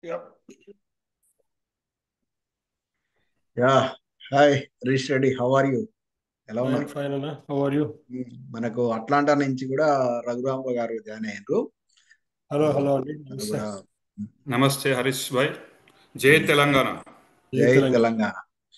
Yep. Yeah hi Harish Reddy how are you ఎలా Fine, ఉన్నారు fine, Anna. How are you? Um, మనకు Atlanta నుంచి కూడా రఘురామ గారు జాయిన్ అయ్యారు హలో హలో అండి అది నమస్తే కూడా నమస్తే హరీష్ భాయ్ జై తెలంగాణ జై జై తెలంగాణ తెలంగాణ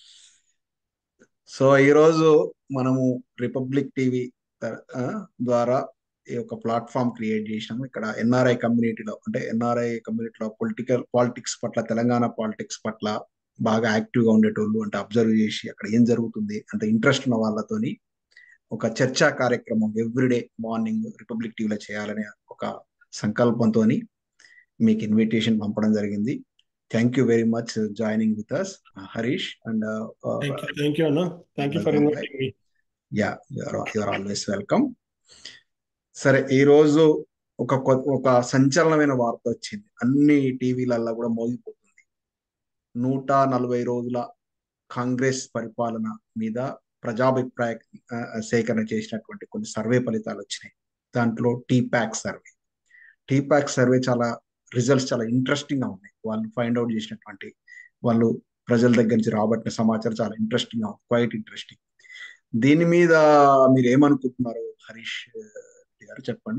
సో ఈరోజు మనము రిపబ్లిక్ టీవీ ద్వారా ఈ యొక్క ప్లాట్ఫామ్ క్రియేట్ చేసినాము ఇక్కడ ఎన్ఆర్ఐ కమ్యూనిటీలో అంటే ఎన్ఆర్ఐ కమ్యూనిటీలో పొలిటికల్ పాలిటిక్స్ పట్ల తెలంగాణ పాలిటిక్స్ పట్ల బాగా యాక్టివ్గా ఉండేటోళ్ళు అంటే అబ్జర్వ్ చేసి అక్కడ ఏం జరుగుతుంది అంటే ఇంట్రెస్ట్ ఉన్న వాళ్ళతోని ఒక చర్చా కార్యక్రమం ఎవ్రీడే మార్నింగ్ రిపబ్లిక్ టీవీలో చేయాలనే ఒక సంకల్పంతో మీకు ఇన్విటేషన్ పంపడం జరిగింది thank you very much joining with us Harish and thank you thank you అన్న థ్యాంక్ యూ ఫర్ రఘురామ్ భాయ్ inviting me yeah you're always welcome సరే ఈ రోజు ఒక కొ- ఒక సంచలనమైన వార్త వచ్చింది అన్ని టీవీలల్లో కూడా మోగిపోతుంది నూట నలభై రోజుల కాంగ్రెస్ పరిపాలన మీద ప్రజాభిప్రాయ ఆ, సేకరణ చేసినటువంటి కొన్ని సర్వే ఫలితాలు వచ్చినాయి దాంట్లో T pack survey T pack survey చాలా రిజల్ట్స్ చాలా ఇంట్రెస్టింగ్ గా ఉన్నాయి వాళ్ళు ఫైండ్ అవుట్ చేసినటువంటి వాళ్ళు ప్రజల దగ్గర నుంచి రాబట్టిన సమాచారం చాలా ఇంట్రెస్టింగ్ గా ఉంది క్వైట్ ఇంట్రెస్టింగ్ దీని మీద మీరు ఏమనుకుంటున్నారు హరీష్ రెడ్డి గారు చెప్పండి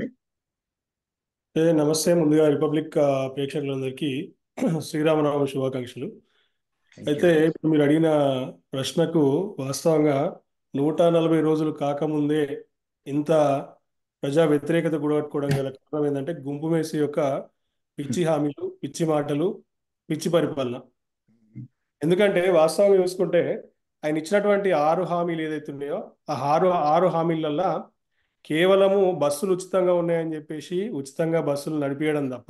ఏ, నమస్తే ముందుగా రిపబ్లిక్ ఆ, ప్రేక్షకులందరికీ శ్రీరామనవమి శుభాకాంక్షలు థ్యాంక్ అయితే యూ ఇప్పుడు మీరు అడిగిన ప్రశ్నకు వాస్తవంగా నూట నలభై రోజులు కాకముందే ఇంత ప్రజా వ్యతిరేకత కూడగట్టుకోవడం గల కారణం ఏంటంటే గుంపు మేసి యొక్క పిచ్చి హామీలు పిచ్చి మాటలు పిచ్చి పరిపాలన ఎందుకంటే వాస్తవంగా చూసుకుంటే ఆయన ఇచ్చినటువంటి ఆరు హామీలు ఏదైతే ఉన్నాయో ఆ ఆరు ఆరు హామీలల్లా కేవలము బస్సులు ఉచితంగా ఉన్నాయని చెప్పేసి ఉచితంగా బస్సులు నడిపించడం తప్ప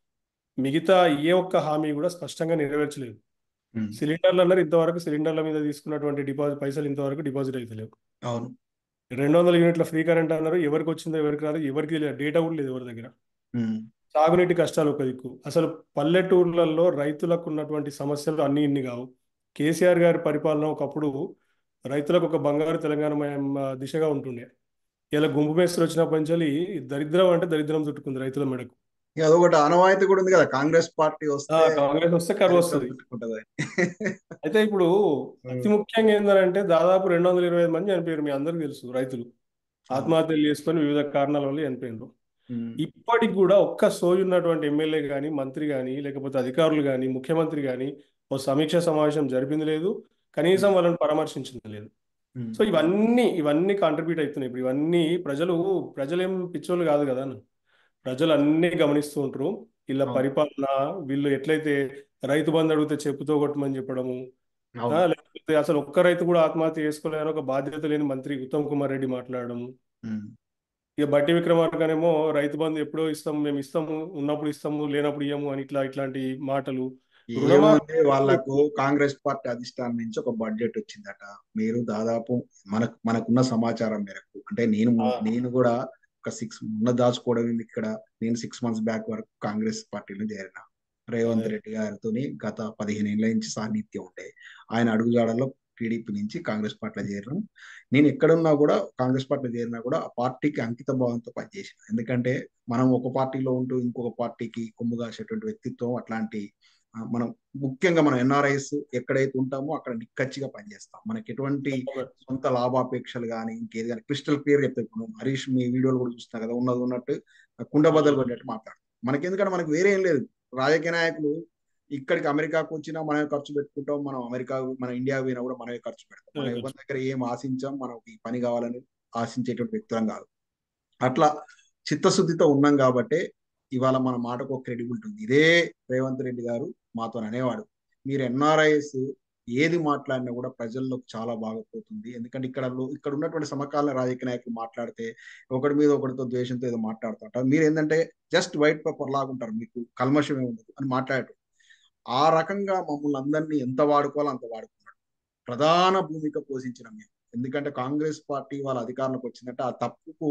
మిగతా ఏ ఒక్క హామీ కూడా స్పష్టంగా నెరవేర్చలేదు ఉమ్, సిలిండర్లు అన్నారు ఇంతవరకు సిలిండర్ల మీద తీసుకున్నటువంటి డిపాజిట్ పైసలు ఇంతవరకు డిపాజిట్ అవుతలేవు అవును రెండు వందల యూనిట్ల ఫ్రీ కరెంట్ అన్నారు ఎవరికి వచ్చిందో ఎవరికి రాదు ఎవరికి లేదు డేటా కూడా లేదు ఎవరి దగ్గర ఉమ్, సాగునీటి కష్టాలు ఒక దిక్కు అసలు పల్లెటూర్లలో రైతులకు ఉన్నటువంటి సమస్యలు అన్ని ఇన్ని కావు కేసీఆర్ గారి పరిపాలన ఒకప్పుడు రైతులకు ఒక బంగారు తెలంగాణ మయం- దిశగా ఉంటుండే ఇలా గుంపు మేస్తులు వచ్చినప్పటి నుంచి దరిద్రం అంటే దరిద్రం చుట్టుకుంది రైతుల మెడకు ఇక అదొకటి ఆనవాయితీ కూడా ఉంది కదా కాంగ్రెస్ పార్టీ ఆ, వస్తే కాంగ్రెస్ వస్తే కరువు దరిద్రం వస్తుంది చుట్టుకుంటది అయితే ఇప్పుడు అతి ఉమ్, ముఖ్యంగా ఏంటంటే దాదాపు రెండు వందల ఇరవై ఐదు మంది చనిపోయారు మీ అందరికీ తెలుసు రైతులు అవును ఆత్మహత్యలు చేసుకొని వివిధ కారణాల వల్ల చనిపోయినారు ఉమ్, ఇప్పటికి కూడా ఒక్క సోయి ఉన్నటువంటి ఎమ్మెల్యే కానీ మంత్రి కానీ లేకపోతే అధికారులు కానీ ముఖ్యమంత్రి కానీ ఓ సమీక్ష సమావేశం జరిపింది లేదు కనీసం ఉమ్, వాళ్ళని పరామర్శించింది లేదు ఉమ్, సో ఇవన్నీ ఇవన్నీ కాంట్రిబ్యూట్ అవుతున్నాయి ఇప్పుడు ఇవన్నీ ప్రజలు ప్రజలేం పిచ్చోళ్ళు కాదు కదా ప్రజలు అన్నీ గమనిస్తూ ఉంటారు వీళ్ళ అవును పరిపాలన వీళ్ళు ఎట్లయితే రైతు బంధు అడిగితే చెప్పుతో కొట్టమని చెప్పడము ఆ, అవును లేకపోతే అసలు ఒక్క రైతు కూడా ఆత్మహత్య చేసుకోలేదని ఒక బాధ్యత లేని మంత్రి ఉత్తమ్ కుమార్ రెడ్డి మాట్లాడడము ఉమ్, ఇక బట్టి విక్రమార్కనేమో రైతు బంధు ఎప్పుడో ఇస్తాము మేము ఇస్తాము ఉన్నప్పుడు ఇస్తాము లేనప్పుడు ఇయ్యము అని ఇట్లా ఇట్లాంటి మాటలు రుణమాఫీ ఏముంది వాళ్ళకు కాంగ్రెస్ పార్టీ అధిష్టానం నుంచి ఒక బడ్జెట్ వచ్చిందట మీరు దాదాపు మనకు మనకున్న సమాచారం మేరకు అంటే నేను ఆ, నేను కూడా ఒక సిక్స్ ఉన్న దాచుకోవడం ఏంది ఇక్కడ నేను సిక్స్ మంత్స్ బ్యాక్ వరకు కాంగ్రెస్ పార్టీలో చేరిన రేవంత్ అదే రెడ్డి గారితో గత పదిహేను ఏళ్ళ నుంచి సాన్నిధ్యం ఉండే ఆయన అడుగుజాడల్లో టీడీపీ నుంచి కాంగ్రెస్ పార్టీలో చేరడం నేను ఎక్కడున్నా కూడా కాంగ్రెస్ పార్టీలో చేరినా కూడా ఆ పార్టీకి అంకిత భావంతో పనిచేసిన ఎందుకంటే మనం ఒక పార్టీలో ఉంటూ ఇంకొక పార్టీకి కొమ్ము కాసేటువంటి వ్యక్తిత్వం అట్లాంటి ఆ, మనం ముఖ్యంగా మనం ఎన్ఆర్ఐస్ ఎక్కడైతే ఉంటామో అక్కడ నిక్కచ్చిగా పనిచేస్తాం మనకి ఎటువంటి సొంత లాభాపేక్షలు కానీ ఇంకేది కానీ క్రిస్టల్ క్లియర్ చెప్తాయి ఇప్పుడు హరీష్ మీ వీడియోలు కూడా చూస్తున్నా కదా ఉన్నది ఉన్నట్టు కుండ బద్దలు కొట్టినట్టు మాట్లాడతాం మనకి ఎందుకంటే మనకి వేరే ఏం లేదు రాజకీయ నాయకులు ఇక్కడికి అమెరికాకు వచ్చినా మనమే ఖర్చు పెట్టుకుంటాం మనం అమెరికా మన ఇండియా పోయినా కూడా మనమే ఖర్చు పెడతాం మనం అదే ఎవరి దగ్గర ఏం ఆశించాం మనకి ఈ పని కావాలని ఆశించేటువంటి వ్యక్తులం కాదు అట్లా చిత్తశుద్ధితో ఉన్నాం కాబట్టి ఇవాళ మన మాటకు ఒక క్రెడిబిలిటీ ఉంది ఇదే రేవంత్ రెడ్డి గారు మాతో అనేవాడు మీరు ఎన్ఆర్ఐఎస్ ఏది మాట్లాడినా కూడా ప్రజల్లోకి చాలా బాగా పోతుంది ఎందుకంటే ఇక్కడ లో- ఇక్కడ ఉన్నటువంటి సమకాలీన రాజకీయ నాయకులు మాట్లాడితే ఒకటి మీద ఒకటితో ద్వేషంతో ఏదో మాట్లాడుతుంటారు మీరు ఏంటంటే జస్ట్ వైట్ పేపర్ లాగుంటారు మీకు కల్మషమే ఉండదు అని మాట్లాడారు ఆ రకంగా మమ్మల్ని అందరినీ ఎంత వాడుకోవాలో అంత వాడుకున్నాడు ప్రధాన భూమిక పోషించిన మేము ఎందుకంటే కాంగ్రెస్ పార్టీ వాళ్ళ అధికారంలోకి వచ్చిందంటే ఆ తప్పుకు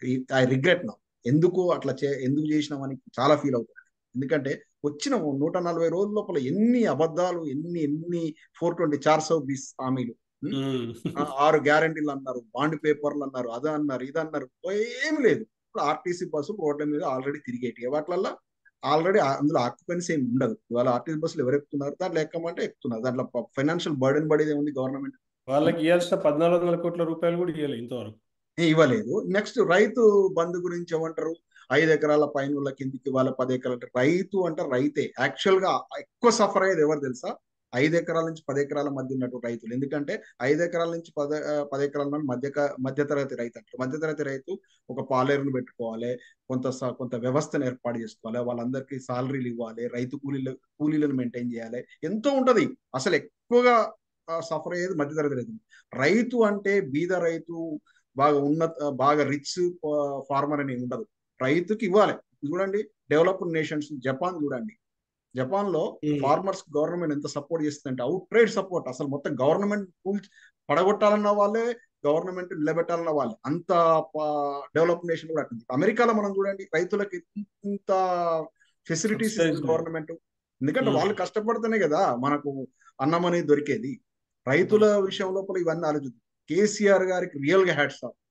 ఐ రిగ్రెట్ నా ఎందుకు అట్లా చే ఎందుకు చేసినామని చాలా ఫీల్ అవుతున్నాను ఎందుకంటే వచ్చిన నూట నలభై రోజుల లోపల ఎన్ని అబద్ధాలు ఎన్ని ఎన్ని ఫోర్ ట్వంటీ చార్ సో బీస్ హామీలు ఉం? ఉమ్. ఆ, ఆరు గ్యారంటీలు అన్నారు బాండ్ పేపర్లు అన్నారు అది అన్నారు ఇది అన్నారు ఏమి లేదు ఇప్పుడు ఆర్టీసీ బస్సు రోడ్ల మీద ఆల్రెడీ తిరిగేటి వాటిలల్లో ఆల్రెడీ అందులో ఆక్యుపెన్సీ ఏమి ఉండదు ఇవాళ ఆర్టీసీ బస్సులు ఎవరు ఎక్కుతున్నారు దాంట్లో ఎక్కమంటే ఎక్కుతున్నారు దాంట్లో ఫైనాన్షియల్ బర్డెన్ పడేది ఏముంది గవర్నమెంట్ వాళ్ళకి ఇవ్వాల్సిన పద్నాలుగు వందల కోట్ల రూపాయలు కూడా ఇవ్వాలి ఇంతవరకు ఇవ్వలేదు నెక్స్ట్ రైతు బంధు గురించి ఏమంటారు ఐదు ఎకరాల పైన వాళ్ళ కిందికి వాళ్ళ పది ఎకరాల రైతు అంటే రైతే యాక్చువల్ గా ఎక్కువ సఫర్ అయ్యేది ఎవరు తెలుసా ఐదు ఎకరాల నుంచి పది ఎకరాల మధ్య ఉన్నటువంటి రైతులు ఎందుకంటే ఐదు ఎకరాల నుంచి పద పది ఎకరాల నుండి మధ్య మధ్యతరగతి రైతు అంటారు మధ్యతరగతి రైతు ఒక పాలేరును పెట్టుకోవాలి కొంత కొంత వ్యవస్థను ఏర్పాటు చేసుకోవాలి వాళ్ళందరికీ సాలరీలు ఇవ్వాలి రైతు కూలీలు కూలీలను మెయింటైన్ చేయాలి ఎంతో ఉంటది అసలు ఎక్కువగా సఫర్ అయ్యేది మధ్యతరగతి రైతు రైతు అంటే బీద రైతు బాగా ఉన్నత బాగా రిచ్ ఫార్మర్ అని ఉండదు రైతుకి ఇవ్వాలి చూడండి డెవలప్డ్ నేషన్స్ జపాన్ చూడండి జపాన్ లో ఫార్మర్స్ గవర్నమెంట్ ఎంత సపోర్ట్ చేస్తుందంటే అవుట్ ట్రేడ్ సపోర్ట్ అసలు మొత్తం గవర్నమెంట్ కూల్చి పడగొట్టాలన్న వాళ్ళే గవర్నమెంట్ నిలబెట్టాలన్న వాళ్ళే అంత డెవలప్ నేషన్ కూడా అట్టుంది అమెరికాలో మనం చూడండి రైతులకి ఇంత ఫెసిలిటీస్ గవర్నమెంట్ ఎందుకంటే వాళ్ళు కష్టపడితేనే కదా మనకు అన్నం అనేది దొరికేది రైతుల విషయం లోపల ఇవన్నీ ఆలోచిద్దాం కేసీఆర్ గారికి రియల్ గా హ్యాట్స్ ఆఫ్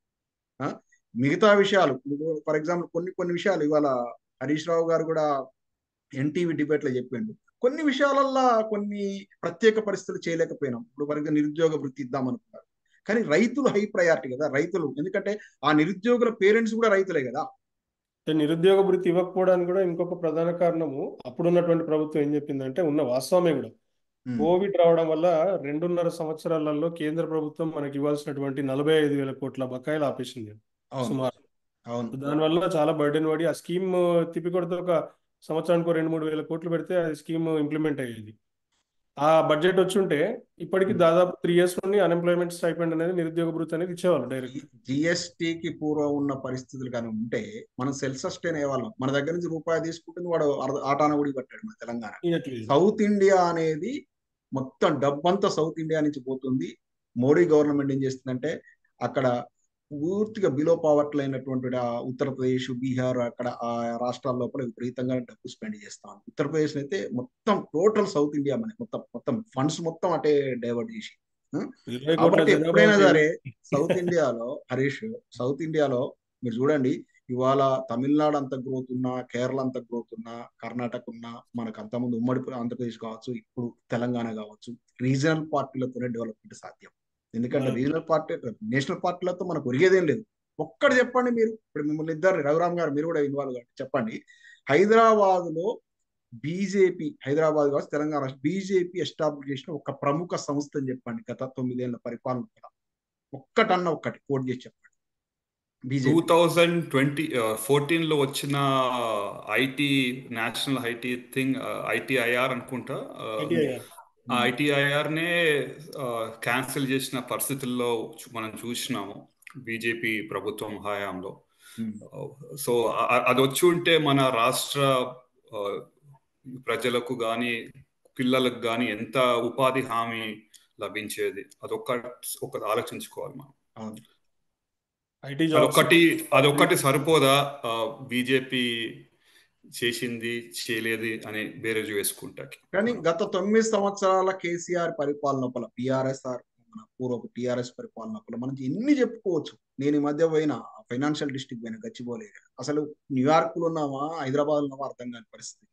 మిగతా విషయాలు ఫర్ ఎగ్జాంపుల్ కొన్ని కొన్ని విషయాలు ఇవాళ హరీష్ రావు గారు కూడా ఎన్టీవీ డిబేట్ లో చెప్పిండు కొన్ని విషయాలల్లో కొన్ని ప్రత్యేక పరిస్థితులు చేయలేకపోయినాం ఇప్పుడు వరకు నిరుద్యోగ వృత్తి ఇద్దాం అనుకున్నారు కానీ రైతులు హై ప్రయారిటీ కదా రైతులు ఎందుకంటే ఆ నిరుద్యోగుల పేరెంట్స్ కూడా రైతులే కదా నిరుద్యోగ వృత్తి ఇవ్వకపోవడానికి కూడా ఇంకొక ప్రధాన కారణము అప్పుడున్నటువంటి ప్రభుత్వం ఏం చెప్పిందంటే ఉన్న వాస్తవమే కూడా కోవిడ్ రావడం వల్ల రెండున్నర సంవత్సరాలలో కేంద్ర ప్రభుత్వం మనకి ఇవ్వాల్సినటువంటి నలభై ఐదు వేల కోట్ల బకాయిలు ఆపేసింది సుమారు దానివల్ల చాలా బర్డెన్ పడి ఆ స్కీమ్ తిప్పికొడితే ఒక సంవత్సరానికి రెండు మూడు వేల కోట్లు పెడితే అది స్కీమ్ ఇంప్లిమెంట్ అయ్యేది ఆ బడ్జెట్ వచ్చుంటే ఇప్పటికి దాదాపు త్రీ ఇయర్స్ నుండి అన్ఎంప్లాయ్మెంట్ స్టైపెండ్ అనేది నిరుద్యోగ భృతి అనేది ఇచ్చేవాళ్ళు డైరెక్ట్ జిఎస్టికి పూర్వం ఉన్న పరిస్థితులు కానీ ఉంటే మనం సెల్ఫ్ సస్టైన్ అయ్యేవాళ్ళం మన దగ్గర నుంచి రూపాయి తీసుకుంటుంది వాడు ఆటాన కూడా పట్టాడు మన తెలంగాణ సౌత్ ఇండియా అనేది మొత్తం డబ్బంతా సౌత్ ఇండియా నుంచి పోతుంది మోడీ గవర్నమెంట్ ఏం చేస్తుందంటే అక్కడ పూర్తిగా బిలో పావర్టీ అయినటువంటి ఉత్తరప్రదేశ్ బీహార్ అక్కడ ఆ రాష్ట్రాల లోపల విపరీతంగా డబ్బు స్పెండ్ చేస్తాం ఉత్తరప్రదేశ్ అయితే మొత్తం టోటల్ సౌత్ ఇండియా మన మొత్తం మొత్తం ఫండ్స్ మొత్తం అటే డైవర్ట్ చేసి కాబట్టి ఎప్పుడైనా సరే సౌత్ ఇండియాలో హరీష్ సౌత్ ఇండియాలో మీరు చూడండి ఇవాళ తమిళనాడు అంత గ్రోత్ ఉన్నా కేరళ అంత గ్రోత్ ఉన్నా కర్ణాటక ఉన్నా మనకు అంతకుముందు ఉమ్మడి ఆంధ్రప్రదేశ్ కావచ్చు ఇప్పుడు తెలంగాణ కావచ్చు రీజనల్ పార్టీలతోనే డెవలప్మెంట్ సాధ్యం ఎందుకంటే రీజనల్ పార్టీ నేషనల్ పార్టీలతో మనకు ఒరిగేదేం లేదు ఒక్కటి చెప్పండి మీరు ఇప్పుడు మిమ్మల్ని ఇద్దరు రఘురామ్ గారు మీరు కూడా ఇన్వాల్వ్ కాదు చెప్పండి హైదరాబాద్ లో బీజేపీ హైదరాబాద్ కావచ్చు తెలంగాణ బీజేపీ ఎస్టాబ్లిష్ చేసిన ఒక ప్రముఖ సంస్థ అని చెప్పండి గత తొమ్మిదేళ్ల పరిపాలన కూడా ఒక్కటన్న ఒక్కటి కోట్ చేసి చెప్పండి టూ థౌజండ్ ట్వంటీ ఫోర్టీన్ లో వచ్చిన IT national IT thing ITIR అనుకుంటా ఐటీఐఆర్ నే క్యాన్సిల్ చేసిన పరిస్థితుల్లో మనం చూసినాము బీజేపీ ప్రభుత్వం హయాంలో సో అది వచ్చి ఉంటే మన రాష్ట్ర ప్రజలకు కానీ పిల్లలకు కానీ ఎంత ఉపాధి హామీ లభించేది అదొక్క ఒక ఆలోచించుకోవాలి మనం అదొక్కటి అదొక్కటి సరిపోదా బీజేపీ చేసింది చేయలేదు అని బేరేజు వేసుకుంటాకి కానీ గత తొమ్మిది సంవత్సరాల కేసీఆర్ పరిపాలన లోపల పిఆర్ఎస్ ఆర్ మన పూర్వపు టిఆర్ఎస్ పరిపాలన లోపల మనం ఎన్ని చెప్పుకోవచ్చు నేను ఈ మధ్య పోయిన ఫైనాన్షియల్ డిస్ట్రిక్ట్ పోయిన గచ్చిబోలే అసలు న్యూయార్క్ లో ఉన్నామా హైదరాబాద్ ఉన్నామా అర్థం కాని పరిస్థితి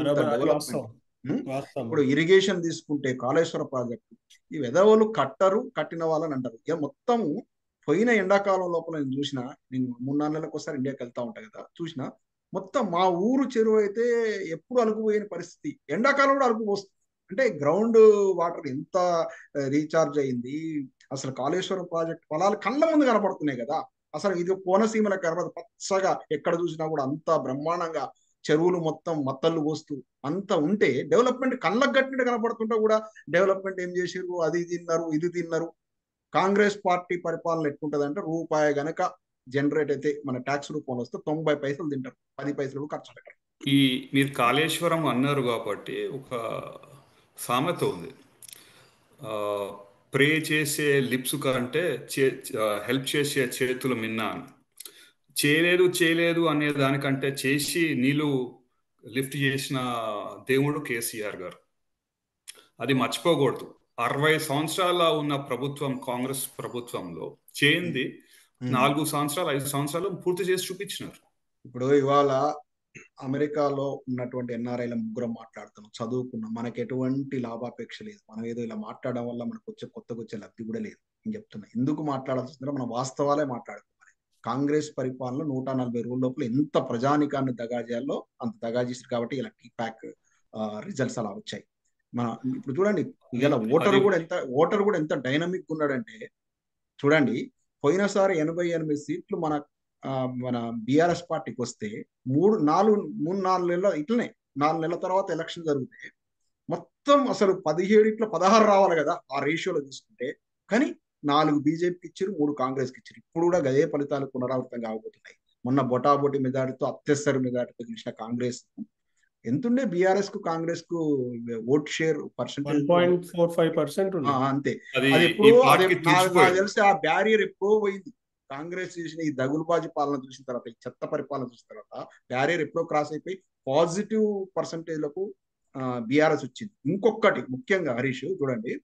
ఇప్పుడు ఇరిగేషన్ తీసుకుంటే కాళేశ్వర ప్రాజెక్టు ఈ వెదవులు కట్టరు కట్టిన వాళ్ళని అంటారు ఇక మొత్తము పోయిన ఎండాకాలం లోపల నేను చూసిన నేను మూడు నాలుగు నెలలకు ఒకసారి ఇండియాకి వెళ్తా ఉంటా కదా చూసిన మొత్తం మా ఊరు చెరువు అయితే ఎప్పుడు అలుకుపోయిన పరిస్థితి ఎండాకాలం కూడా అలుకుపోస్తుంది అంటే గ్రౌండ్ వాటర్ ఎంత రీఛార్జ్ అయింది అసలు కాళేశ్వరం ప్రాజెక్ట్ పొలాలు కళ్ళ ముందు కనపడుతున్నాయి కదా అసలు ఇది కోనసీమల కనపడదు పచ్చగా ఎక్కడ చూసినా కూడా అంత బ్రహ్మాండంగా చెరువులు మొత్తం మత్తళ్ళు పోస్తూ అంత ఉంటే డెవలప్మెంట్ కళ్ళకు కట్టినట్టు కనపడుతుంటే కూడా డెవలప్మెంట్ ఏం చేసారు అది తిన్నారు ఇది తిన్నారు కాంగ్రెస్ పార్టీ పరిపాలన ఎట్లుంటది అంటే రూపాయి గనక జనరేట్ అయితే మన ట్యాక్స్ రూపంలో వస్తే తొంభై పైసలు తింటారు పది పైసలు ఖర్చు పెట్టారు ఈ మీరు కాళేశ్వరం అన్నారు కాబట్టి ఒక సామెత ఉంది ప్రే చేసే లిప్స్ కంటే చే హెల్ప్ చేసే చేతులు మిన్నా అని చేయలేదు చేయలేదు అనే దానికంటే చేసి నీళ్ళు లిఫ్ట్ చేసిన దేవుడు కేసీఆర్ గారు అది మర్చిపోకూడదు అరవై సంవత్సరాల ఉన్న ప్రభుత్వం కాంగ్రెస్ ప్రభుత్వంలో చేయింది నాలుగు సంవత్సరాలు ఐదు సంవత్సరాలు పూర్తి చేసి చూపించినారు ఇప్పుడు ఇవాళ అమెరికాలో ఉన్నటువంటి ఎన్ఆర్ఐల ముగ్గురం మాట్లాడుతున్నాం చదువుకున్నాం మనకి ఎటువంటి లాభాపేక్ష లేదు మనం ఏదో ఇలా మాట్లాడడం వల్ల మనకు వచ్చే కొత్తగా వచ్చే లబ్ధి కూడా లేదు నేను చెప్తున్నా ఎందుకు మాట్లాడాల్సి వస్తుందో మనం వాస్తవాలే మాట్లాడుకోవాలి కాంగ్రెస్ పరిపాలన నూట నలభై రోజుల లోపల ఎంత ప్రజానికాన్ని దగా చేయాలో అంత దగా చేశారు కాబట్టి ఇలా టీ ప్యాక్ రిజల్ట్స్ అలా వచ్చాయి మన ఇప్పుడు చూడండి ఇలా ఓటర్ కూడా ఎంత ఓటర్ కూడా ఎంత డైనమిక్ ఉన్నాడంటే చూడండి పోయినసారి ఎనభై ఎనిమిది సీట్లు మన మన బీఆర్ఎస్ పార్టీకి వస్తే మూడు నాలుగు మూడు నాలుగు నెలల ఇట్లనే నాలుగు నెలల తర్వాత ఎలక్షన్ జరిగితే మొత్తం అసలు పదిహేడు ఇట్లా పదహారు రావాలి కదా ఆ రేషియోలో తీసుకుంటే కానీ నాలుగు బీజేపీకి ఇచ్చారు మూడు కాంగ్రెస్కి ఇచ్చారు ఇప్పుడు కూడా గదే ఫలితాలు పునరావృతం కాబోతున్నాయి మొన్న బొటాబొటి మెజార్టీతో అత్యవసర మెజార్టీతో గెలిచిన కాంగ్రెస్ ఎంతుండే బీఆర్ఎస్ కు కాంగ్రెస్ కు vote share percentage point four five percent అంతే అది ఎప్పుడు నాకు తెలిసి ఆ బ్యారియర్ ఎప్పుడో పోయింది కాంగ్రెస్ చేసిన ఈ దగులుబాజీ పాలన చూసిన తర్వాత ఈ చెత్త పరిపాలన చూసిన తర్వాత బ్యారియర్ ఎప్పుడో క్రాస్ అయిపోయి పాజిటివ్ పర్సంటేజ్లకు బీఆర్ఎస్ వచ్చింది ఇంకొకటి ముఖ్యంగా హరీష్ చూడండి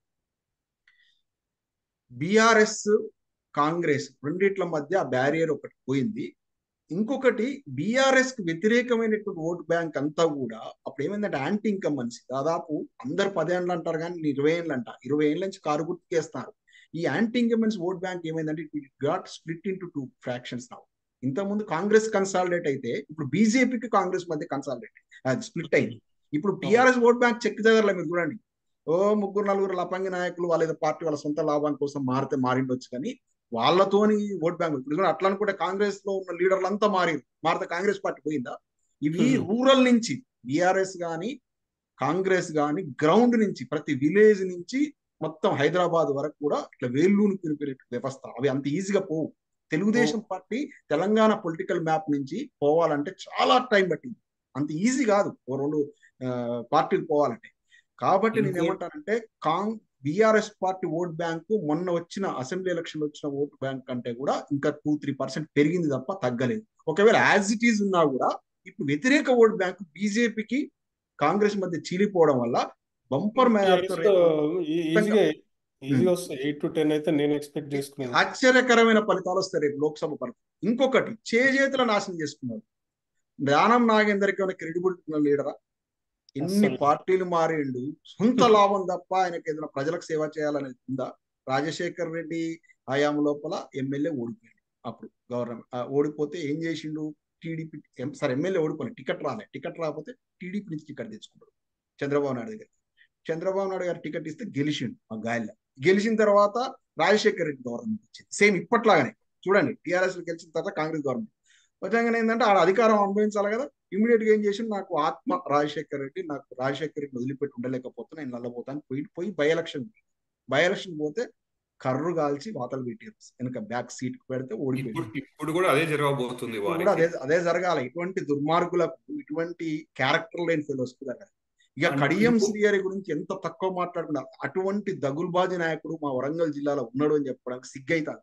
బీఆర్ఎస్ కాంగ్రెస్ రెండిట్ల మధ్య ఆ బ్యారియర్ ఒకటి పోయింది ఇంకొకటి బీఆర్ఎస్ కి వ్యతిరేకమైనటువంటి ఓటు బ్యాంక్ అంతా కూడా అప్పుడు ఏమైందంటే యాంటీ ఇన్కమ్ మనిషి దాదాపు అందరు పదేళ్ళు అంటారు కానీ ఇరవై ఏళ్ళు అంట ఇరవై ఏళ్ళ నుంచి కారు గుర్తుకేస్తారు ఈ యాంటీ ఇన్కమెన్స్ ఓట్ బ్యాంక్ ఏమైందంటే it got split in two fractions నా ఇంతకుముందు కాంగ్రెస్ కన్సాలిడేట్ అయితే ఇప్పుడు బీజేపీకి కాంగ్రెస్ మధ్య కన్సాలిడేట్ అది స్ప్లిట్ అయింది ఇప్పుడు టీఆర్ఎస్ ఓట్ బ్యాంక్ చెక్ దగ్గరలో మీరు చూడండి ఓ ముగ్గురు నలుగురు లపంగి నాయకులు వాళ్ళ ఏదో పార్టీ వాళ్ళ సొంత లాభం కోసం మారితే మారిండొచ్చు కానీ వాళ్ళతోని ఓట్ బ్యాంక్ ఇప్పుడు అట్లా అనుకుంటే కాంగ్రెస్ లో ఉన్న లీడర్లు అంతా మారారు మారితే కాంగ్రెస్ పార్టీ పోయిందా ఇవి రూరల్ నుంచి బీఆర్ఎస్ కానీ కాంగ్రెస్ కానీ గ్రౌండ్ నుంచి ప్రతి విలేజ్ నుంచి మొత్తం హైదరాబాద్ వరకు కూడా ఇట్లా వేళ్ళూను పిలిపే వ్యవస్థ అవి అంత ఈజీగా పోవు Telugu Desam party Telangana political map నుంచి పోవాలంటే చాలా టైం పట్టింది అంత ఈజీ కాదు ఓ రెండు పార్టీలు పోవాలంటే కాబట్టి నేను ఏమంటానంటే కాంగ్ బీఆర్ఎస్ పార్టీ ఓట్ బ్యాంకు మొన్న వచ్చిన అసెంబ్లీ ఎలక్షన్ వచ్చిన ఓట్ బ్యాంక్ కంటే కూడా ఇంకా టూ త్రీ పర్సెంట్ పెరిగింది తప్ప తగ్గలేదు ఒకవేళ యాజ్ ఇట్ ఈజ్ ఉన్నా కూడా ఇప్పుడు వ్యతిరేక ఓట్ బ్యాంక్ బీజేపీకి కాంగ్రెస్ మధ్య చీలిపోవడం వల్ల బంపర్ ఎయిట్ టు టెన్ అయితే నేను ఎక్స్పెక్ట్ చేసుకున్నాను ఆశ్చర్యకరమైన ఫలితాలు వస్తాయి రేపు లోక్సభ ఫలితం ఇంకొకటి చేజేతుల నాశనం చేసుకున్నారు దానం నాగేందర్కి ఏమైనా క్రెడిబిలిటీ ఉన్న లీడరా ఎన్ని పార్టీలు మారిండు సొంత లాభం తప్ప ఆయనకి ఏదైనా ప్రజలకు సేవ చేయాలనేది ఉందా రాజశేఖర్ రెడ్డి హయాం లోపల ఎమ్మెల్యే ఓడిపోయాడు అప్పుడు గవర్నమెంట్ ఓడిపోతే ఏం చేసిండు టీడీపీ సార్ ఎమ్మెల్యే ఓడిపోలేదు టికెట్ రాలే టికెట్ రాకపోతే టీడీపీ నుంచి టికెట్ తెచ్చుకున్నాడు చంద్రబాబు నాయుడు దగ్గర చంద్రబాబు నాయుడు గారు టికెట్ ఇస్తే గెలిచిండు ఆ గాయల్లో గెలిచిన తర్వాత రాజశేఖర్ రెడ్డి గవర్నమెంట్ వచ్చింది సేమ్ ఇప్పట్లాగానే చూడండి టీఆర్ఎస్ గెలిచిన తర్వాత కాంగ్రెస్ గవర్నమెంట్ వచ్చాగానే ఏంటంటే ఆ అధికారం అనుభవించాలి కదా ఇమీడియట్ గా ఏం చేసి నాకు ఆత్మ రాజశేఖర్ రెడ్డి నాకు రాజశేఖర్ రెడ్డి వదిలిపెట్టి ఉండలేకపోతే నేను నల్లబోతాను పోయి పోయి బై ఎలక్షన్ బై ఎలక్షన్ పోతే కర్రు కాల్చి వాతలు పెట్టారు వెనక బ్యాక్ సీట్ పెడితే ఓడిపోయింది ఇప్పుడు కూడా అదే జరగబోతుంది కూడా అదే అదే జరగాలి ఇటువంటి దుర్మార్గులకు ఇటువంటి క్యారెక్టర్ లేని ఫెలోస్ జరగాలి ఇక కడియం శ్రీహరి గురించి ఎంత తక్కువ మాట్లాడుకున్నా అటువంటి దగుల్బాజీ నాయకుడు మా వరంగల్ జిల్లాలో ఉన్నాడు అని చెప్పడానికి సిగ్గైతాడు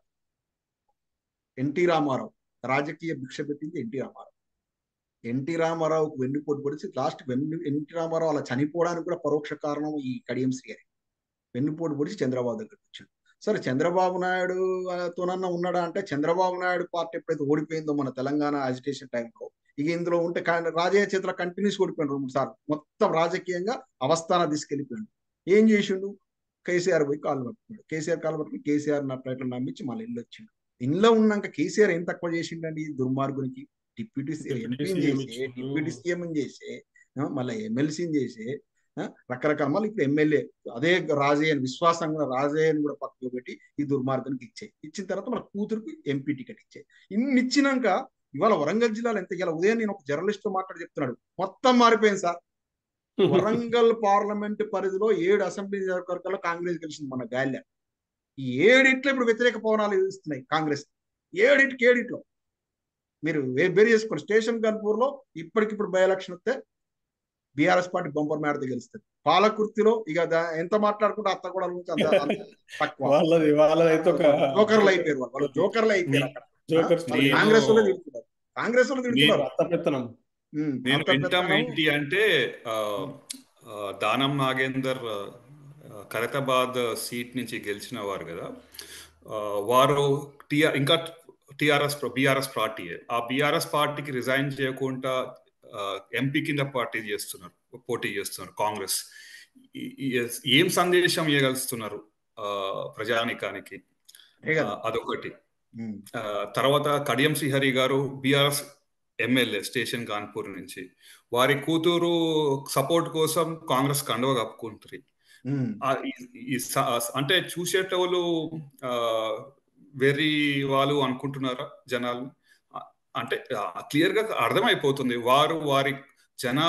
ఎన్టీ రామారావు రాజకీయ భిక్ష పెట్టింది ఎన్టీ రామారావు ఎన్టీ రామారావుకు వెన్నుపోటు పొడిచి లాస్ట్ వెన్ను ఎన్టీ రామారావు అలా చనిపోవడానికి కూడా పరోక్ష కారణం ఈ కడియం శ్రీహరి వెన్నుపోటు పొడిచి చంద్రబాబు దగ్గరికి వచ్చాడు సరే చంద్రబాబు నాయుడు తోనన్నా ఉన్నాడా అంటే చంద్రబాబు నాయుడు పార్టీ ఎప్పుడైతే ఓడిపోయిందో మన తెలంగాణ అజిటేషన్ టైంలో ఇక ఇందులో ఉంటే రాజయ్య చేతిలో కంటిన్యూస్ ఓడిపోయాడు రెండు సార్లు మొత్తం రాజకీయంగా అవస్థాన తీసుకెళ్ళిపోయాడు ఏం చేసిండు కేసీఆర్ పోయి కాలు పట్టుకున్నాడు కేసీఆర్ కాలు పట్టుకుని కేసీఆర్ నా ప్లేట్లు నమ్మించి మళ్ళీ ఇల్లు వచ్చిండు ఇంట్లో ఉన్నాక కేసీఆర్ ఏం తక్కువ చేసిండండి దుర్మార్గునికి డిప్యూటీ ఎంపీని చేసి డిప్యూటీ సీఎం చేసి మళ్ళీ ఎమ్మెల్సీని చేసి రకరకాల మళ్ళీ ఇప్పుడు ఎమ్మెల్యే అదే రాజయ్యని విశ్వాసం కూడా రాజయ్యని కూడా పక్కకు పెట్టి ఈ దుర్మార్గానికి ఇచ్చాయి ఇచ్చిన తర్వాత మన కూతురుకి ఎంపీ టికెట్ ఇచ్చాయి ఇన్ని ఇచ్చినాక ఇవాళ వరంగల్ జిల్లాలో ఎంత ఇలా ఉదయం నేను ఒక జర్నలిస్ట్ తో మాట్లాడి చెప్తున్నాడు మొత్తం మారిపోయింది సార్ వరంగల్ పార్లమెంట్ పరిధిలో ఏడు అసెంబ్లీ నియోజకవర్గాల్లో కాంగ్రెస్ గెలిచింది మన గాల్య ఈ ఏడిట్లో ఇప్పుడు వ్యతిరేక పవనాలు ఇస్తున్నాయి కాంగ్రెస్ ఏడింటికి ఏడిట్లో మీరు బేరీ చేసుకోండి స్టేషన్ గన్పూర్ లో ఇప్పటికిప్పుడు బై ఎలక్షన్ వస్తే బీఆర్ఎస్ పార్టీ బంపర్ మేడతో గెలుస్తుంది పాలకుర్తిలో ఇక ఎంత మాట్లాడుకుంటే అత్త కూడా తక్కువ వాళ్ళది వాళ్ళదైతే ఒక జోకర్లు అయిపోయారు వాళ్ళు జోకర్లు అయిపోయారు అక్కడ కాంగ్రెస్ లో తిడుతున్నారు కాంగ్రెస్ లో తిడుతున్నారు నేను వింటాం ఏంటి అంటే దానం నాగేందర్ ఖైరతాబాద్ సీట్ నుంచి గెలిచిన వారు కదా వారు టిఆర్ ఇంకా టిఆర్ఎస్ బీఆర్ఎస్ పార్టీ ఆ బీఆర్ఎస్ పార్టీకి రిజైన్ చేయకుండా ఎంపీ కింద పార్టీ చేస్తున్నారు పోటీ చేస్తున్నారు కాంగ్రెస్ ఈ- ఈ- ఏం సందేశం ఇవ్వగలుస్తున్నారు ఆ, ప్రజానికానికి అంతే ఆ, కదా అదొకటి ఉమ్, ఆ, తర్వాత కడియం శ్రీహరి గారు బీఆర్ఎస్ ఎమ్మెల్యే స్టేషన్ కాన్పూర్ నుంచి వారి కూతురు సపోర్ట్ కోసం కాంగ్రెస్ కండువ కప్పుకుంటారు ఉమ్, ఆ, ఈ- ఈ స- అంటే చూసేటోళ్ళు ఆ, వెర్రి వాళ్ళు అనుకుంటున్నారా జనాలు ఆ, అంటే క్లియర్ గా అర్థమైపోతుంది వారు వారి జన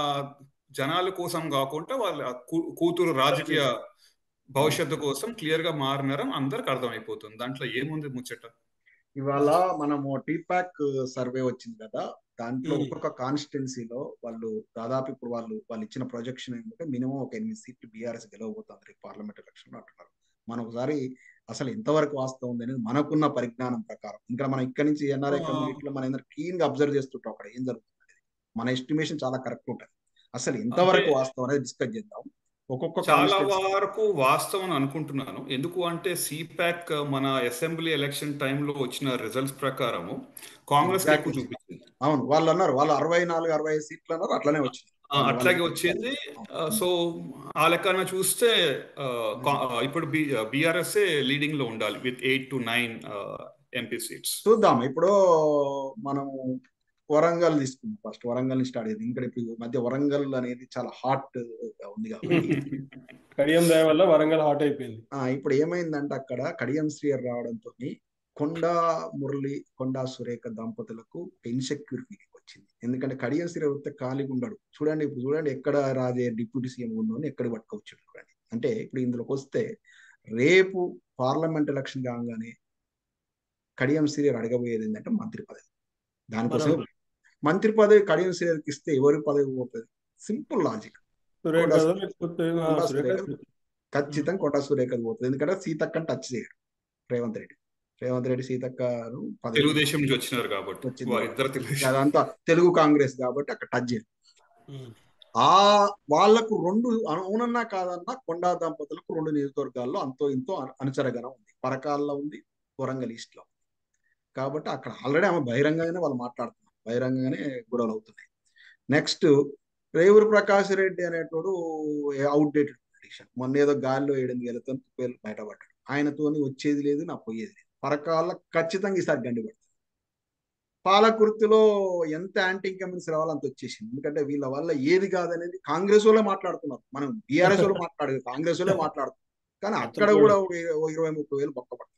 జనాల కోసం కాకుండా వాళ్ళ కూ- కూతురు రాజకీయ భవిష్యత్తు కోసం క్లియర్ గా మారినారని అందరికి అర్థమైపోతుంది దాంట్లో ఏముంది ముచ్చట ఇవాళ మనము టీపాక్ సర్వే వచ్చింది కదా దాంట్లో ఉమ్. ఒక్కొక్క కాన్స్టిట్యున్సీలో వాళ్ళు దాదాపు ఇప్పుడు వాళ్ళు వాళ్ళు ఇచ్చిన ప్రొజెక్షన్ ఏంటంటే మినిమం ఒక ఎనిమిది సీట్లు బీఆర్ఎస్ గెలవబోతుంది రేపు పార్లమెంట్ ఎలక్షన్ అంటున్నారు మనం ఒకసారి అసలు ఎంతవరకు వాస్తవం ఉంది అనేది మనకున్న పరిజ్ఞానం ప్రకారం ఇంకా మనం ఇక్కడ నుంచి ఎన్ఆర్ఐ ఆ. కమ్యూనిటీలో మనం ఏంటంటే క్లీన్ గా అబ్జర్వ్ చేస్తుంటాం అక్కడ ఏం జరుగుతుంది అనేది. మన ఎస్టిమేషన్ చాలా కరెక్ట్ ఉంటుంది అసలు ఎంతవరకు అంటే- వాస్తవం అనేది డిస్కస్ చేద్దాం ఒక్కొక్క చాలా constituency- వరకు వాస్తవం అనుకుంటున్నాను ఎందుకు అంటే సిపాక్ మన అసెంబ్లీ ఎలక్షన్ టైంలో వచ్చిన రిజల్ట్స్ ప్రకారము కాంగ్రెస్ కి ఎక్కువ Exactly. చూపించింది అవును వాళ్ళు అన్నారు వాళ్ళు అరవై నాలుగు అరవై ఐదు సీట్లు అన్నారు అట్లనే వచ్చింది ఆ, అట్లాగే వచ్చింది ఆ, సో ఆ లెక్కన చూస్తే ఆ, కా- ఆ, ఇప్పుడు బీఆర్ఎస్ లీడింగ్ లో ఉండాలి with eight to nine MP seats చూద్దాం ఇప్పుడు మనము వరంగల్ తీసుకుందాం ఫస్ట్ వరంగల్ ని స్టార్ట్ చేద్దాం ఇంకా ఇప్పుడు ఈ మధ్య వరంగల్ అనేది చాలా హాట్ ఉంది కాబట్టి కడియం దయ వల్ల వరంగల్ హాట్ అయిపోయింది ఆ, ఇప్పుడు ఏమైందంటే అక్కడ కడియం శ్రీయర్ రావడంతో కొండా మురళి కొండా సురేఖ దంపతులకు ఇన్సెక్యూర్ ఫీలింగ్ వచ్చింది ఎందుకంటే కడియం శ్రీయర్ వస్తే ఖాళీగా ఉండడు చూడండి ఇప్పుడు చూడండి ఎక్కడ రాజే డిప్యూటీ సీఎం ఉన్నాను ఎక్కడ పట్టుకోవచ్చు చూడండి అంటే ఇప్పుడు ఇందులోకి వస్తే రేపు పార్లమెంట్ ఎలక్షన్ కాగానే కడియం శ్రీయర్ అడగబోయేది ఏంటంటే మంత్రి పదవి దానికోసం మనం- మంత్రి పదవి కడియం శ్రీయర్కి ఇస్తే ఎవరి పదవి పోతుంది సింపుల్ లాజిక్ సురేఖ కొండా గారు లేకపోతే ఆ, కొండా సురేఖ సురేఖ. ఖచ్చితంగా కొండా సురేఖది పోతుంది ఎందుకంటే సీతక్కని టచ్ చేయడు రేవంత్ రెడ్డి రేవంత్ రెడ్డి సీతక్కను పదవి తెలుగుదేశం నుంచి వచ్చినారు కాబట్టి వచ్చింది. వారిద్దరు తెలుగుదేశం అదంతా తెలుగు కాంగ్రెస్ కాబట్టి అక్కడ టచ్ చేయడు ఉమ్. ఆ వాళ్లకు రెండు అవునన్నా కాదన్నా కొండా దంపతులకు రెండు నియోజకవర్గాల్లో అంతో ఇంతో అను- అనుచరగణం ఉంది పరకాల్లో ఉంది వరంగల్ ఈస్ట్ లో కాబట్టి అక్కడ ఆల్రెడీ ఆమె బహిరంగంగానే వాళ్ళు మాట్లాడుతున్నారు బహిరంగంగానే గొడవలు అవుతున్నాయి నెక్స్ట్ రేవూరు ప్రకాష్ రెడ్డి అనేటోడు అవుట్డేటెడ్ పొలిటీషియన్ మొన్న ఏదో గాలిలో ఏడెనిమిది వేలతో పేర్లు బయటపడ్డాడు ఆయనతోని వచ్చేది లేదు నా పోయేది లేదు పరకాల ఖచ్చితంగా ఈసారి గండి పడుతుంది పాలకుర్తిలో ఎంత యాంటీ ఇన్కమెన్స్ రావాలో అంత వచ్చేసింది ఎందుకంటే వీళ్ళ వల్ల ఏది కాదనేది కాంగ్రెస్ వాళ్ళే మాట్లాడుతున్నారు మనం బీఆర్ఎస్ వాళ్ళు మాట్లాడదు కాంగ్రెస్ వాళ్ళే మాట్లాడుతున్నారు కానీ అక్కడ కూడా ఒక ఇర- ఓ ఇరవై ముప్పై వేలు బొక్క పడుతుంది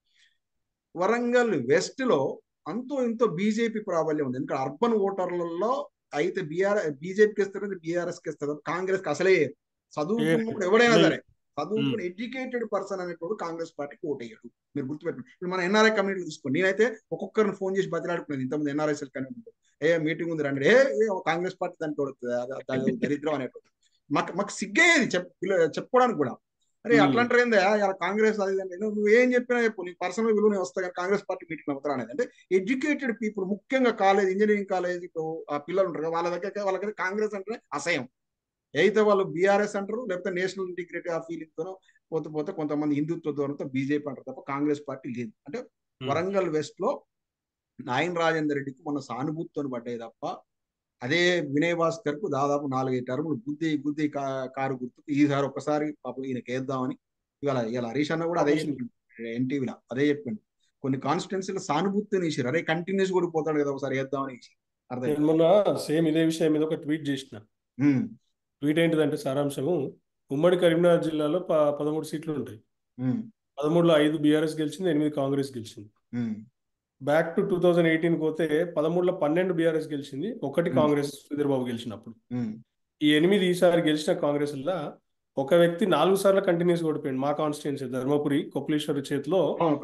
వరంగల్ వెస్ట్ లో అంతో ఇంతో బీజేపీ ప్రాబల్యం ఉంది ఎందుకంటే అర్బన్ ఓటర్లలో అయితే బీఆర్ బీజేపీకి ఇస్తారు బీఆర్ఎస్ కి ఇస్తారు కాంగ్రెస్ కి అసలే వేయరు. చదువుకున్నప్పుడు ఎవడైనా సరే చదువుకుని ఎడ్యుకేటెడ్ పర్సన్ అనేటోడు కాంగ్రెస్ పార్టీకి ఓటేయడు మీరు గుర్తుపెట్టుకోండి ఇప్పుడు మన ఎన్ఆర్ఐ కమ్యూనిటీ తీసుకోండి నేనైతే ఒక్కొక్కరిని ఫోన్ చేసి బతిలాడుకున్నాను ఇంతమంది ఎన్ఆర్ఐసీలు కమ్యూనిటీ ఏ మీటింగ్ ఉంది రండి ఏ ఏ, కాంగ్రెస్ పార్టీ దానికి తోడుతుంది అది- అది దరిద్రం అనేటోడు మాకు మాకు సిగ్గేది చెప్ పిల్ల- చెప్పుకోవడానికి కూడా అరే Hmm. అట్లా అంటారు ఏందా ఇలా కాంగ్రెస్ అది ఇది అంటే నువ్వు నువ్వేం చెప్పినా చెప్పు నీ పర్సనల్ విలువ నేను వస్తా కానీ కాంగ్రెస్ పార్టీ మీటింగ్ అవుతారా అనేది అంటే ఎడ్యుకేటెడ్ పీపుల్ ముఖ్యంగా కాలేజ్ ఇంజనీరింగ్ కాలేజ్ ఆ పిల్లలు ఉంటారు కదా, వాళ్ళ దగ్గర వాళ్ళకి కాంగ్రెస్ అంటే అసహ్యం అయితే వాళ్ళు బీఆర్ఎస్ అంటారు లేకపోతే నేషనల్ ఇంటిగ్రిటీ ఆ ఫీలింగ్ తోనో పోతే పోతే కొంతమంది హిందుత్వ ధోరణితో బీజేపీ అంటారు తప్ప కాంగ్రెస్ పార్టీ లేదు అంటే Hmm. వరంగల్ వెస్ట్ లో నాయన్ రాజేందర్ రెడ్డికి మొన్న సానుభూతితో పడ్డాయి తప్ప అదే వినయ్ భాస్కర్ కు దాదాపు నాలుగైదు టర్ములు గుద్ది గుద్ది కా- కారు గుర్తుకు ఈసారి ఒక్కసారి పాపం ఈయనకి వేద్దామని ఇవాళ ఇవాళ హరీష్ అన్న కూడా అదే చెప్పిండు ఎన్టీవీలో అదే చెప్పిండు కొన్ని కాన్స్టిట్యున్సీలో సానుభూతిని ఇచ్చారు అరే కంటిన్యూస్ కూడా పోతాడు కదా ఒకసారి వేద్దామని ఇచ్చి అర్థం నేను మొన్న సేమ్ ఇదే విషయం మీద ఒక ట్వీట్ చేసిన ట్వీట్ ఏంటిదంటే సారాంశము ఉమ్మడి కరీంనగర్ జిల్లాలో ప పదమూడు సీట్లు ఉంటాయి పదమూడులో ఐదు బీఆర్ఎస్ గెలిచింది ఎనిమిది కాంగ్రెస్ గెలిచింది back to two thousand eighteen పోతే పదమూడులో పన్నెండు బీఆర్ఎస్ గెలిచింది ఒకటి Hmm. కాంగ్రెస్ సుధీర్బాబు గెలిచినప్పుడు ఈ ఎనిమిది ఈసారి గెలిచిన కాంగ్రెస్ లా ఒక వ్యక్తి నాలుగు సార్లు కంటిన్యూస్ ఓడిపోయింది మా కాన్స్టిట్యున్సీ ధర్మపురి కొప్పులేశ్వరి చేతిలో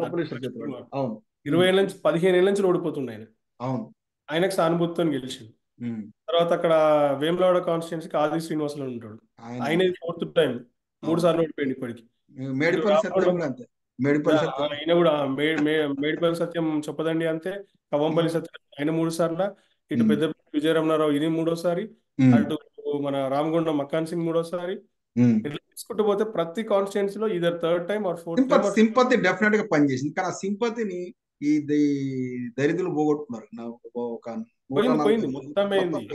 అవును ఇరవై ఏళ్ళ నుంచి పదిహేను ఏళ్ళ నుంచి ఓడిపోతుండే ఆయన అవును ఆయనకు సానుభూతితో గెలిచింది ఉమ్. తర్వాత అక్కడ వేములవాడ కాన్స్టిట్యున్సీకి ఆది శ్రీనివాసులు ఉంటాడు ఆయన ఆయన ఫోర్త్ టైం మూడు సార్లు ఓడిపోయింది ఇప్పటికి మేడిపల్లి సత్యం కూడా అంతే మేడిపల్లి ఆ, సత్యం ఆయన కూడా మే- మే- మేడిపల్లి సత్యం చెప్పదండి అంతే కవ్వంపల్లి సత్యం ఆయన మూడు సార్లు ఇటు Hmm. పెద్ద విజయరమణారావు ఇది మూడోసారి ఉమ్. అటు మన రామగుండం మక్కాన్ సింగ్ మూడోసారి ఉమ్. ఇట్లా తీసుకుంటూ పోతే ప్రతి కాన్స్టిట్యున్సీ లో either third time or fourth time sympathy sympathy definite గా పనిచేసింది కానీ ఆ సింపతిని ఈ ద- దరిద్రులు పోగొట్టుకున్నారు నా ఒక నూట పోయింది, నలభై పోయింది, ఐదు మొత్తం మొత్తం పోయింది. పోయింది.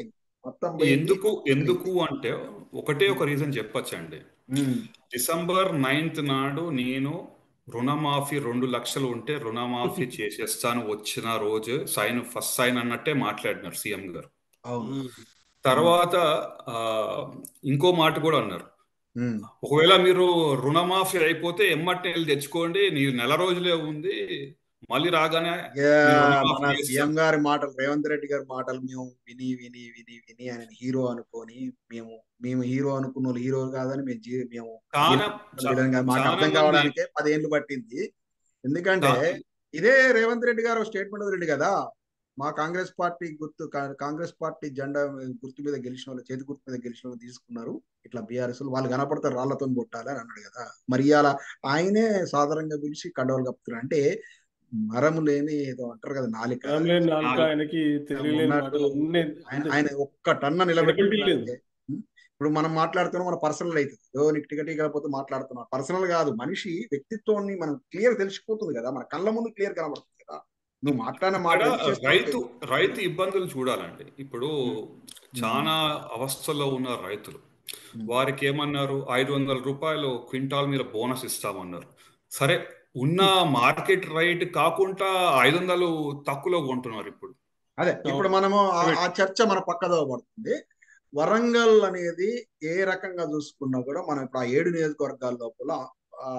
మొత్తం పోయింది ఎందుకు ఎందుకు అంటే ఒకటే ఒక రీజన్ చెప్పొచ్చండి ఉమ్, డిసెంబర్ నైన్త్ నాడు నేను రుణమాఫీ రెండు లక్షలు ఉంటే రుణమాఫీ చేసేస్తాను వచ్చిన రోజు సైన్ ఫస్ట్ సైన్ అన్నట్టే మాట్లాడినారు సీఎం గారు అవును ఉమ్. తర్వాత ఆ, ఇంకో మాట కూడా అన్నారు ఉమ్, ఒకవేళ మీరు రుణమాఫీ అయిపోతే ఎమ్మటి నెల తెచ్చుకోండి నీ నెల రోజులే ఉంది మళ్ళీ రాగానే ఇక మీరు మన రుణమాఫీ సీఎం చేస్తాం గారి మాటలు రేవంత్ రెడ్డి గారి మాటలు మేము విని విని విని విని ఆయన హీరో అనుకొని మేము మేము హీరో అనుకున్న వాళ్ళు హీరో కాదని మేము జీ- మేము చాలా జీవితం చేయడం కాదు. మాకు చాలా అర్థం మంది కావడానికే పదేళ్ళు పట్టింది ఎందుకంటే కా- ఇదే రేవంత్ రెడ్డి గారు స్టేట్మెంట్ వదిలేడు కదా మా కాంగ్రెస్ పార్టీ గుర్తు కా- కాంగ్రెస్ పార్టీ జెండా గుర్తు మీద గెలిచిన వాళ్ళు చేతి గుర్తు మీద గెలిచిన వాళ్ళు తీసుకున్నారు ఇట్లా బీఆర్ఎస్ వాళ్ళు కనపడతారు రాళ్లతో కొట్టాలి అని అన్నాడు కదా మరి ఇవాళ ఆయనే సాధారణంగా పిలిచి కండవలు కప్పుతున్నారు అంటే మరము లేని ఏదో అంటారు కదా నాలిక టైం లేని నాలుక నాలుగు. ఆయనకి తెలియలేని ఉన్నట్టు మాటలు అన్నీ ఆయన అంతే. ఆయన ఒక్క టన్న నిలబెట్టి Credibility లేదు. ఇప్పుడు మనం మాట్లాడుతున్నాం మన పర్సనల్ అవుతుంది ఓ నీకు టికెట్ ఇవ్వకపోతే మాట్లాడుతున్నాం పర్సనల్ కాదు మనిషి వ్యక్తిత్వాన్ని మనం క్లియర్ తెలిసిపోతుంది కదా మన కళ్ళ ముందు క్లియర్ కనబడుతుంది కదా నువ్వు మాట్లాడిన మాట ఇక్కడ ఏం చేస్తావు? రైతు రైతు ఇబ్బందులు చూడాలండి ఇప్పుడు ఉమ్. చాలా అవస్థల్లో ఉన్న రైతులు ఉమ్. వారికి ఏమన్నారు ఐదు వందల రూపాయలు క్వింటాల్ మీద బోనస్ ఇస్తామన్నారు సరే ఉన్న మార్కెట్ రైట్ కాకుండా ఐదు వందలు తక్కువలో కొంటున్నారు ఇప్పుడు అదే ఇప్పుడు మనము ఆ- ఆ చర్చ మన పక్కదో పడుతుంది వరంగల్ అనేది ఏ రకంగా చూసుకున్నా కూడా మనం ఇప్పుడు ఆ ఏడు నియోజకవర్గాల లోపల ఆ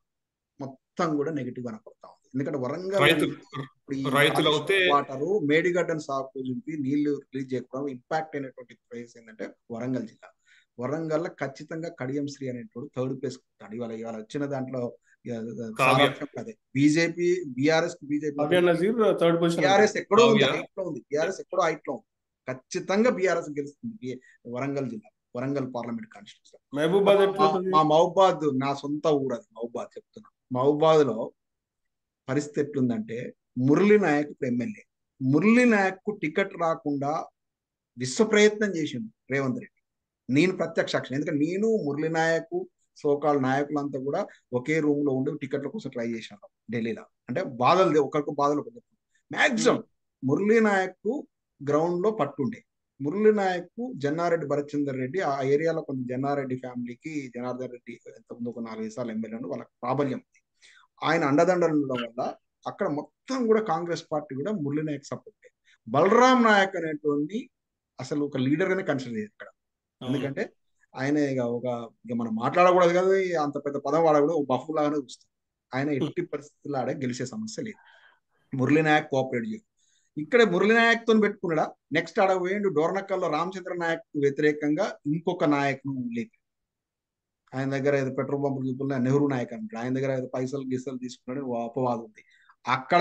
మొత్తం కూడా నెగిటివ్ కనపడతా ఉంది ఎందుకంటే వరంగల్ రైతులు ఇప్పుడు ఈ రైతులు అయితే వాటరు మేడిగడ్డను సాగు చూపి నీళ్లు రిలీజ్ చేయకపోవడం ఇంపాక్ట్ అయినటువంటి ప్లేస్ ఏంటంటే వరంగల్ జిల్లా వరంగల్ లో ఖచ్చితంగా కడియం శ్రీ అనేటువంటి థర్డ్ ప్లేస్ కొట్టాడు ఇవాళ ఇవాళ వచ్చిన దాంట్లో ఇక కావ్య. సారాంశం అదే BJP BRS BJP Kavya Nazeer third position BRS ఎక్కడో ఉంది కావ్య. హైట్ లో ఉంది బీఆర్ఎస్ ఎక్కడో హైట్ లో ఉంది ఖచ్చితంగా బీఆర్ఎస్ గెలుస్తుంది బి- వరంగల్ జిల్లా వరంగల్ పార్లమెంట్ కాన్స్టిట్యూన్సీ మహబూబాద్ ఎట్లా మా- ఉంటుంది? మా మహబాద్ నా సొంత ఊరు అది మహబాద్ చెప్తున్నా మహబాద్ లో పరిస్థితి ఎట్లుందంటే మురళీ నాయక్ ఇప్పుడు ఎమ్మెల్యే మురళీ నాయక్ కు టికెట్ రాకుండా విశ్వ ప్రయత్నం చేసిండు రేవంత్ రెడ్డి నేను ప్రత్యక్ష సాక్షి ఎందుకంటే నేను మురళీ నాయక్ సోకాల్ నాయకులంతా కూడా ఒకే రూమ్ లో ఉండి టికెట్ల కోసం ట్రై చేశాను ఢిల్లీలో అంటే బాధలు ఒకరికి బాధలు ఒకరికి మాక్సిమం మురళీ నాయక్ గ్రౌండ్ లో పట్టుండే మురళీ నాయక్ జన్నారెడ్డి భరత్చందర్ రెడ్డి ఆ ఏరియాలో కొంత జన్నారెడ్డి ఫ్యామిలీకి జనార్దన్ రెడ్డి ఇంతకుముందు ఒక నాలుగైదు సార్లు ఎమ్మెల్యే ఉండి వాళ్ళకి ప్రాబల్యం ఉంది ఆయన అండదండలు ఉండడం వల్ల అక్కడ మొత్తం కూడా కాంగ్రెస్ పార్టీ కూడా మురళీ నాయక్ సపోర్ట్ బలరాం నాయక్ అనేటువంటి అసలు ఒక లీడర్ గానే కన్సిడర్ చేయదు ఇక్కడ అవును. ఎందుకంటే ఆయన ఇక ఒక ఇక మనం మాట్లాడకూడదు కదా ఈ అంత పెద్ద పదం వాడకూడదు ఒక బఫ్ లాగానే చూస్తాం ఆయన ఎట్టి పరిస్థితుల్లో ఆడే గెలిచే సమస్య లేదు మురళీ నాయక్ కోఆపరేట్ చేయదు ఇక్కడ మురళీ నాయక్ తో పెట్టుకున్నాడా నెక్స్ట్ ఆడ పోయిండు డోర్నకల్లో రామచంద్ర నాయక్ వ్యతిరేకంగా ఇంకొక నాయకును లేదు ఆయన దగ్గర ఏదో పెట్రోల్ పంపులు చూపుల్లో నెహ్రూ నాయక్ అంటాడు ఆయన దగ్గర ఏదో పైసలు గీసలు తీసుకున్నాడు ఓ అపవాదం ఉంది అక్కడ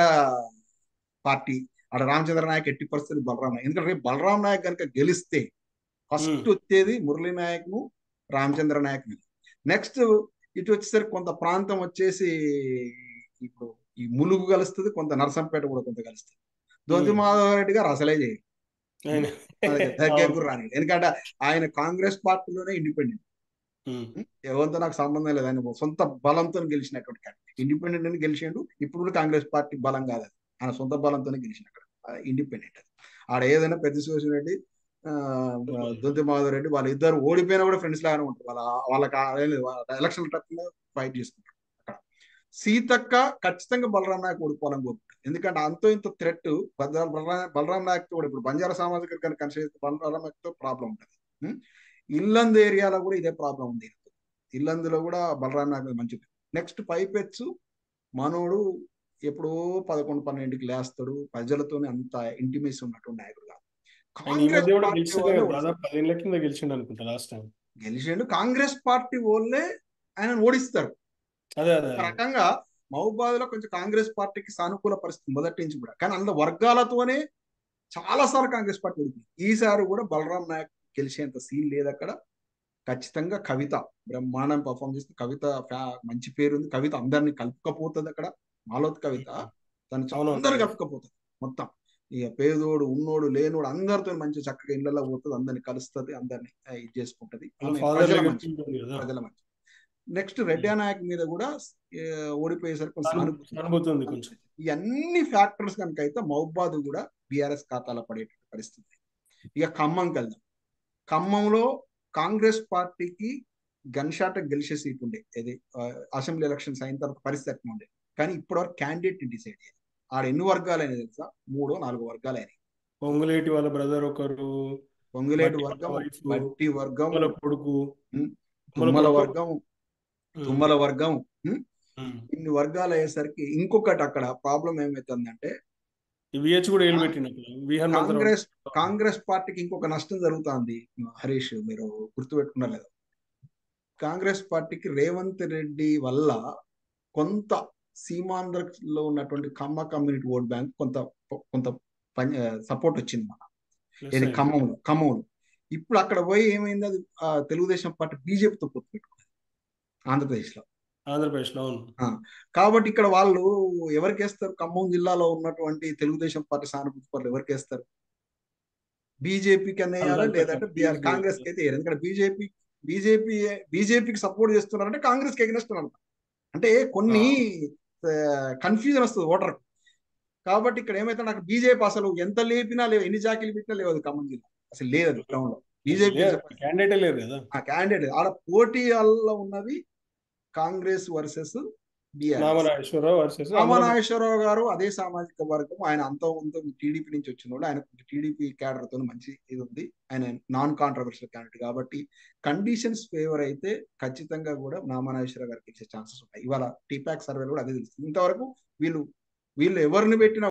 పార్టీ ఆడ రామచంద్ర నాయక్ ఎట్టి పరిస్థితులు బలరాం నాయక్ ఎందుకంటే రేపు బలరాం నాయక్ కనుక గెలిస్తే ఫస్ట్ Hmm. వచ్చేది మురళీ నాయక్ ను రామచంద్ర నాయక్ ని నెక్స్ట్ ఇటు వచ్చేసరికి కొంత ప్రాంతం వచ్చేసి ఇప్పుడు ఈ ములుగు కలుస్తుంది కొంత నరసంపేట కూడా కొంత కలుస్తుంది దొంతి Hmm. మాధవ్ రెడ్డి గారు అసలే చేయరు ఆయన- మనకి దగ్గర అవును. కూడా రాని ఎందుకంటే ఆయన కాంగ్రెస్ పార్టీలోనే ఇండిపెండెంట్ ఉమ్. ఎవరితో నాకు సంబంధం లేదు ఆయన సొంత బలంతో గెలిచినటువంటి క్యాండిడేట్ ఇండిపెండెంట్ అని గెలిచిండు ఇప్పుడు కూడా కాంగ్రెస్ పార్టీ బలం కాదు అది ఆయన సొంత బలంతోనే గెలిచిన అక్కడ ఇండిపెండెంట్ అది ఆడ ఏదైనా పెద్ద శివసేన రెడ్డి ఆ, దొంతి మాధవ్ రెడ్డి వాళ్ళ ఇద్దరు ఓడిపోయినా కూడా ఫ్రెండ్స్ లాగానే ఉంటారు వాళ్ళ వాళ్ళకి ఎలక్షన్ టైంలో ఫైట్ చేసుకుంటారు అక్కడ సీతక్క ఖచ్చితంగా బలరాం నాయక్ ఓడిపోవాలని కోరుకుంటారు ఎందుకంటే అంతో ఇంత థ్రెట్ బలరాం బలరాం నాయక్ కూడా ఇప్పుడు బంజారా సామాజిక వర్గాన్ని కన్సిడర్ చేస్తే బలరాం నాయక్ తో ప్రాబ్లం ఉంటుంది ఉం? ఇల్లందు ఏరియాలో కూడా ఇదే ప్రాబ్లం ఉంది ఇల్లందులో కూడా బలరాం నాయక్ మంచి నెక్స్ట్ పైపెచ్చు మనోడు ఎప్పుడో పదకొండు పన్నెండుకి లేస్తాడు ప్రజలతోనే అంత ఇంటిమేసి ఉన్నటువంటి నాయకుడు కాదు ఆయన ఈ మధ్య కూడా పార్టీ గెలిచిండు వాళ్ళే కదా, దాదాపు పదిహేనుల కింద గెలిచిండు అనుకుంటా లాస్ట్ టైం గెలిచిండు కాంగ్రెస్ పార్టీ వాళ్ళే ఆయన ఓడిస్తారు అదే అదే ఒక రకంగా మహబూబాద్ లో కొంచెం కాంగ్రెస్ పార్టీకి సానుకూల పరిస్థితి మొదటి నుంచి కూడా కానీ అందులో వర్గాలతోనే చాలా సార్లు కాంగ్రెస్ పార్టీ ఓడిపోయింది ఈసారి కూడా బలరాం నాయక్ గెలిచేంత సీన్ లేదు అక్కడ ఖచ్చితంగా కవిత బ్రహ్మాండం పర్ఫామ్ చేస్తే కవిత ఫ్యా- మంచి పేరు ఉంది కవిత అందరిని కలుపుకపోతుంది అక్కడ మాలోత్ కవిత తను అవును. అందరు కలుపుకపోతుంది మొత్తం ఇక పేదోడు ఉన్నోడు లేనోడు అందరితో మంచి చక్కగా ఇళ్లలో పోతుంది అందరిని కలుస్తుంది అందరిని ఆ, ఇది చేసుకుంటది ఆమె ఫాదర్ ప్రజల దగ్గర మంచి ఉంటుంది కదా ప్రజల మంచి నెక్స్ట్ రెడ్డి నాయక్ మీద కూడా ఏ, ఓడిపోయేసరికి కొంచెం సాను- సానుభూతి. సానుభూతి ఉంది కొంచెం ఈ అన్ని ఫ్యాక్టర్స్ కనుక అయితే మహబాద్ కూడా బీఆర్ఎస్ ఖాతాలో పడేటువంటి పరిస్థితి ఇక ఖమ్మంకి వెళ్దాం ఖమ్మంలో కాంగ్రెస్ పార్టీకి గన్ షాట్ గెలిచే సీట్ ఉండే ఇది ఆ, అసెంబ్లీ ఎలక్షన్స్ అయిన తర్వాత పరిస్థితి ఎట్లా ఉండే కానీ ఇప్పటివరకు క్యాండిడేట్ డిసైడ్ అయ్యారు ఆడ ఎన్ని వర్గాలు అయినాయి తెలుసా మూడో నాలుగో వర్గాలు అయినాయి పొంగులేటి వాళ్ళ బ్రదర్ ఒకరు పొంగులేటి బట్టి వర్గం వైఫ్, బట్టి వర్గం వాళ్ళ కొడుకు ఉమ్, వాళ్ళ తుమ్మల కొడుకు. వర్గం తుమ్మల వర్గం ఉమ్, ఉమ్. ఇన్ని వర్గాలు అయ్యేసరికి ఇంకొకటి అక్కడ ప్రాబ్లం ఏమైతుందంటే ఈ విహెచ్ కూడా ఏలు పెట్టిన వి హనుమంతరావు కాంగ్రెస్ కాంగ్రెస్ పార్టీకి ఇంకొక నష్టం జరుగుతుంది హరీష్ మీరు గుర్తుపెట్టుకున్నారు లేదా కాంగ్రెస్ పార్టీకి రేవంత్ రెడ్డి వల్ల కొంత సీమాంధ్రలో ఉన్నటువంటి కమ్మ కమ్యూనిటీ ఓట్ బ్యాంక్ కొంత కొంత సపోర్ట్ వచ్చింది మన Plus ఇది అయింది. ఖమ్మంలో ఖమ్మంలో ఇప్పుడు అక్కడ పోయి ఏమైంది అది ఆ, తెలుగుదేశం పార్టీ బీజేపీతో పొత్తు పెట్టుకున్నది ఆంధ్రప్రదేశ్లో ఆంధ్రప్రదేశ్ లో అవును కాబట్టి ఇక్కడ వాళ్ళు ఎవరికి వేస్తారు ఖమ్మం జిల్లాలో ఉన్నటువంటి తెలుగుదేశం పార్టీ సానుభూతి పరులు ఎవరికి వేస్తారు బీజేపీకి అనేయాలా వాళ్ళంతా లేదంటే బీఆర్ BJP. కాంగ్రెస్ కి అయితే వేయరు. ఎందుకంటే బీజేపీ బీజేపీ బీజేపీకి సపోర్ట్ చేస్తున్నారంటే కాంగ్రెస్ కి ఎగ్నెస్ట్ అంటే కొన్ని కన్ఫ్యూజన్ వస్తుంది ఓటర్ కాబట్టి ఇక్కడ ఏమైతే నాకు బీజేపీ అసలు ఎంత లేపినా లేవు ఎన్ని జాకీలు పెట్టినా లేవు అది ఖమ్మం జిల్లా అసలు లేదు అది గ్రౌండ్ లో బీజేపీ క్యాండిడేటే లేరు కదా ఆ క్యాండిడేట్ ఆడ పోటీ వల్ల ఉన్నది Congress versus BR Nama Nageswara Rao versus Rama Nageswara Rao garu అదే సామాజిక వర్గం ఆయన అంత ఉంత టీడీపీ నుంచి వచ్చినోడు ఆయన టీడీపీ క్యాడర్ తో మంచి ఇది ఉంది ఆయన నాన్ కాంట్రవర్షియల్ క్యాండిడేట్ కాబట్టి కండిషన్స్ ఫేవర్ అయితే ఖచ్చితంగా కూడా నామనాగేశ్వరరావు గారికి ఇచ్చే ఛాన్సెస్ ఉంటాయి ఇవాళ టీపాక్ సర్వేలో కూడా అదే తెలుస్తుంది ఇంతవరకు వీళ్ళు వీళ్ళు ఎవరిని పెట్టినా